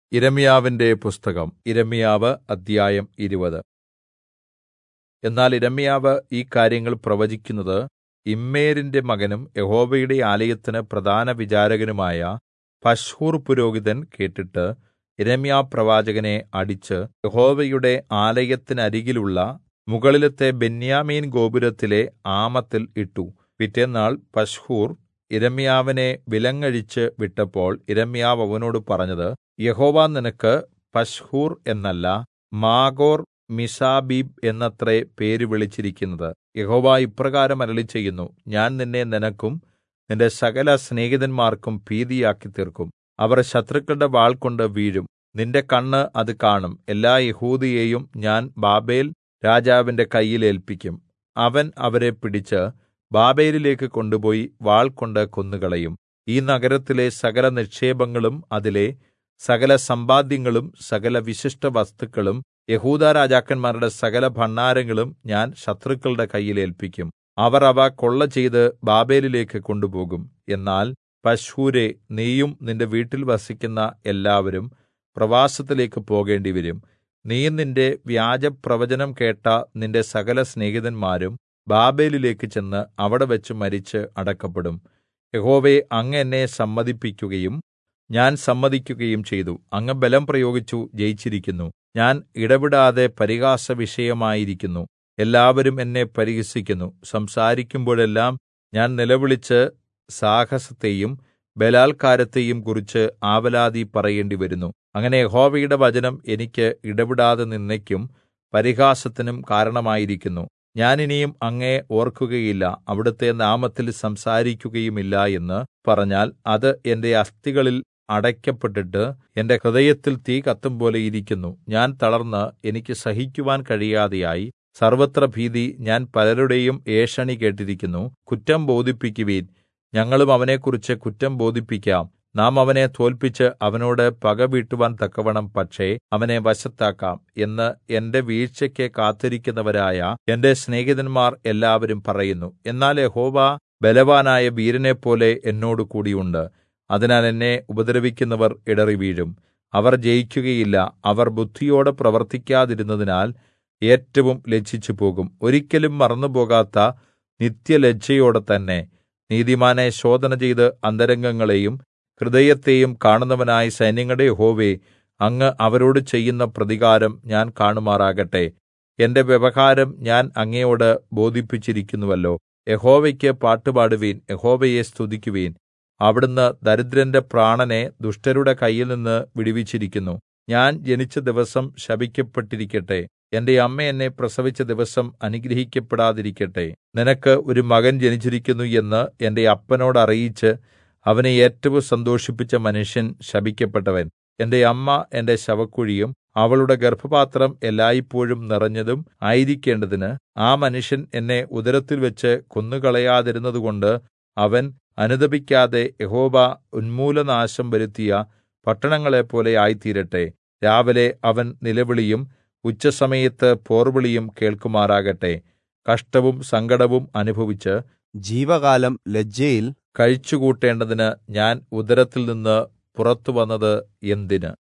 യിരെമ്യാവിന്റെ പുസ്തകം യിരെമ്യാവ് അദ്ധ്യായം ഇരുപത് എന്നാൽ യിരെമ്യാവ് ഈ കാര്യങ്ങൾ പ്രവചിക്കുന്നത് ഇമ്മേരിന്റെ മകനും യഹോവയുടെ ആലയത്തിന് പ്രധാന വിചാരകനുമായ പശ്ഹൂർ പുരോഹിതൻ കേട്ടിട്ട് യിരെമ്യാപ്രവാചകനെ അടിച്ച് യഹോവയുടെ ആലയത്തിനരികിലുള്ള മുകളിലത്തെ ബെന്യാമീൻ ഗോപുരത്തിലെ ആമത്തിൽ ഇട്ടു പിറ്റെന്നാൾ പശ്ഹൂർ യിരെമ്യാവിനെ വിലങ്ങഴിച്ച് വിട്ടപ്പോൾ യിരെമ്യാവ് അവനോട് പറഞ്ഞത് യഹോവ നിനക്ക് പശ്ഹൂർ എന്നല്ല മാഗോർ മിസ്സാബീബ് എന്നത്രേ പേര് വിളിച്ചിരിക്കുന്നത് യഹോവ ഇപ്രകാരം അരുളിച്ചെയ്യുന്നു ഞാൻ നിന്നെ നിനക്കും നിന്റെ സകല സ്നേഹിതന്മാർക്കും ഭീതിയാക്കിത്തീർക്കും അവർ ശത്രുക്കളുടെ വാൾകൊണ്ട് വീഴും നിന്റെ കണ്ണ് അത് കാണും എല്ലാ യെഹൂദയെയും ഞാൻ ബാബേൽ രാജാവിന്റെ കയ്യിൽ ഏല്പിക്കും അവൻ അവരെ പിടിച്ച് ബാബേലിലേക്ക് കൊണ്ടുപോയി വാൾകൊണ്ട് കൊന്നുകളയും ഈ നഗരത്തിലെ സകല നിക്ഷേപങ്ങളും അതിലെ സകല സമ്പാദ്യങ്ങളും സകല വിശിഷ്ടവസ്തുക്കളും യെഹൂദാ രാജാക്കന്മാരുടെ സകല ഭണ്ഡാരങ്ങളും ഞാൻ ശത്രുക്കളുടെ കയ്യിൽ ഏല്പിക്കും അവർ അവ കൊള്ള ചെയ്ത് ബാബേലിലേക്ക് കൊണ്ടുപോകും എന്നാൽ പശ്ഹൂരേ നീയും നിന്റെ വീട്ടിൽ വസിക്കുന്ന എല്ലാവരും പ്രവാസത്തിലേക്ക് പോകേണ്ടിവരും നീയും നിന്റെ വ്യാജപ്രവചനം കേട്ട നിന്റെ സകല സ്നേഹിതന്മാരും ബാബേലിലേക്ക് ചെന്ന് അവിടെവെച്ച് മരിച്ച് അടക്കപ്പെടും യഹോവേ അങ്ങ് എന്നെ സമ്മതിപ്പിക്കുകയും ഞാൻ സമ്മതിക്കുകയും ചെയ്തു അങ്ങ് ബലം പ്രയോഗിച്ചു ജയിച്ചിരിക്കുന്നു ഞാൻ ഇടവിടാതെ പരിഹാസവിഷയമായിരിക്കുന്നു എല്ലാവരും എന്നെ പരിഹസിക്കുന്നു സംസാരിക്കുമ്പോഴെല്ലാം ഞാൻ നിലവിളിച്ച് സാഹസത്തെയും ബലാല്ക്കാരത്തെയും കുറിച്ച് ആവലാതി പറയേണ്ടിവരുന്നു അങ്ങനെ യഹോവയുടെ വചനം എനിക്ക് ഇടവിടാതെ നിന്ദയ്ക്കും പരിഹാസത്തിനും കാരണമായിരിക്കുന്നു ഞാൻ ഇനിയും അങ്ങയെ ഓർക്കുകയില്ല അവിടുത്തെ നാമത്തിൽ സംസാരിക്കുകയുമില്ല എന്ന് പറഞ്ഞാൽ അത് എന്റെ അസ്ഥികളിൽ അടയ്ക്കപ്പെട്ടിട്ട് എന്റെ ഹൃദയത്തിൽ തീ കത്തുംപോലെ ഇരിക്കുന്നു ഞാൻ തളർന്ന് എനിക്ക് സഹിക്കുവാൻ കഴിയാതെയായി സർവത്ര ഭീതി ഞാൻ പലരുടെയും ഏഷണി കേട്ടിരിക്കുന്നു കുറ്റം ബോധിപ്പിക്കുവീൻ ഞങ്ങളും അവനെക്കുറിച്ച് കുറ്റം ബോധിപ്പിക്കാം നാം അവനെ തോൽപ്പിച്ച് അവനോട് പക വീട്ടുവാൻ തക്കവണ്ണം പക്ഷേ അവനെ വശത്താക്കാം എന്ന് എന്റെ വീഴ്ചയ്ക്ക് കാത്തിരിക്കുന്നവരായ എന്റെ സ്നേഹിതന്മാർ എല്ലാവരും പറയുന്നു എന്നാൽ യഹോവ ബലവാനായ വീരനെപ്പോലെ എന്നോട് കൂടിയുണ്ട് അതിനാൽ എന്നെ ഉപദ്രവിക്കുന്നവർ ഇടറിവീഴും അവർ ജയിക്കുകയില്ല അവർ ബുദ്ധിയോടെ പ്രവർത്തിക്കാതിരുന്നതിനാൽ ഏറ്റവും ലജ്ജിച്ചുപോകും ഒരിക്കലും മറന്നുപോകാത്ത നിത്യലജ്ജയോടെ തന്നെ നീതിമാനെ ശോധന ചെയ്ത് അന്തരംഗങ്ങളെയും ഹൃദയത്തെയും കാണുന്നവനായ സൈന്യങ്ങളുടെ യഹോവേ അങ്ങ് അവരോട് ചെയ്യുന്ന പ്രതികാരം ഞാൻ കാണുമാറാകട്ടെ എന്റെ വ്യവഹാരം ഞാൻ അങ്ങയോട് ബോധിപ്പിച്ചിരിക്കുന്നുവല്ലോ യഹോവയ്ക്ക് പാട്ടുപാടുവീൻ യഹോവയെ സ്തുതിക്കുവീൻ അവിടുന്ന് ദരിദ്രന്റെ പ്രാണനെ ദുഷ്ടരുടെ കയ്യിൽ നിന്ന് വിടുവിച്ചിരിക്കുന്നു ഞാൻ ജനിച്ച ദിവസം ശപിക്കപ്പെട്ടിരിക്കട്ടെ എന്റെ അമ്മ എന്നെ പ്രസവിച്ച ദിവസം അനുഗ്രഹിക്കപ്പെടാതിരിക്കട്ടെ നിനക്ക് ഒരു മകൻ ജനിച്ചിരിക്കുന്നു എന്ന് എന്റെ അപ്പനോട് അറിയിച്ച് അവനെ ഏറ്റവും സന്തോഷിപ്പിച്ച മനുഷ്യൻ ശപിക്കപ്പെട്ടവൻ എന്റെ അമ്മ എന്റെ ശവക്കുഴിയും അവളുടെ ഗർഭപാത്രം എല്ലായ്പോഴും നിറഞ്ഞതും ആയിരിക്കേണ്ടതിന് ആ മനുഷ്യൻ എന്നെ ഉദരത്തിൽ വെച്ച് കൊന്നുകളയാതിരുന്നതുകൊണ്ട് അവൻ അനുതപിക്കാതെ യഹോവ ഉന്മൂലനാശം വരുത്തിയ പട്ടണങ്ങളെപ്പോലെ ആയിത്തീരട്ടെ രാവിലെ അവൻ നിലവിളിയും ഉച്ചസമയത്ത് പോർവിളിയും കേൾക്കുമാറാകട്ടെ കഷ്ടവും സങ്കടവും അനുഭവിച്ച് ജീവകാലം ലജ്ജയിൽ കഴിച്ചുകൂട്ടേണ്ടതിന് ഞാൻ ഉദരത്തിൽ നിന്ന് പുറത്തു വന്നത് എന്തിന്